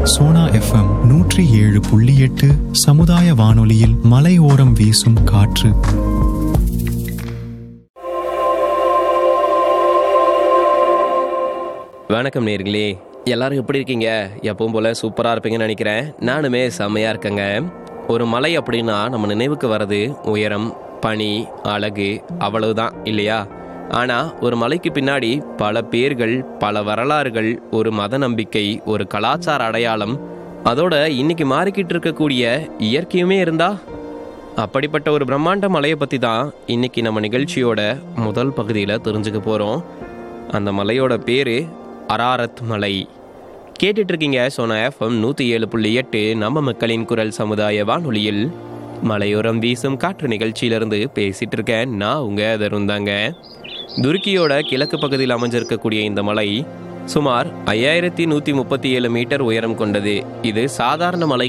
Sona FM நூற்றி ஏழு புள்ளி எட்டு சமுதாய வானொலியில் மலையோரம் வீசும் காற்று வணக்கம் நேர்களே எல்லாரும் எப்படி இருக்கீங்க எப்பவும் போல சூப்பராக இருப்பீங்கன்னு நினைக்கிறேன் நானுமே செம்மையாக இருக்கேங்க ஒரு மலை அப்படின்னா நம்ம நினைவுக்கு வர்றது உயரம் பனி அழகு அவ்வளவுதான் இல்லையா ஆனால் ஒரு மலைக்கு பின்னாடி பல பேர்கள் பல வரலாறுகள் ஒரு மத நம்பிக்கை ஒரு கலாச்சார அடையாளம் அதோட இன்னைக்கு மாறிக்கிட்டு இருக்கக்கூடிய இயற்கையுமே இருந்தா அப்படிப்பட்ட ஒரு பிரம்மாண்ட மலையை பற்றி தான் இன்னைக்கு நம்ம நிகழ்ச்சியோட முதல் பகுதியில் தெரிஞ்சுக்க போகிறோம் அந்த மலையோட பேர் அராரத் மலை கேட்டுட்டு இருக்கீங்க சோனா எஃப்எம் நூற்றி ஏழு புள்ளி எட்டு நம்ம மக்களின் குரல் சமுதாய வானொலியில் மலையோரம் வீசும் காற்று நிகழ்ச்சியிலிருந்து பேசிட்டு இருக்கேன் நான் உங்க தருந்தாங்க துருக்கியோட கிழக்கு பகுதியில் அமைஞ்சிருக்கக்கூடிய இந்த மலை சுமார் ஐயாயிரத்தி நூற்றி முப்பத்தி ஏழு மீட்டர் உயரம் கொண்டது இது சாதாரண மலை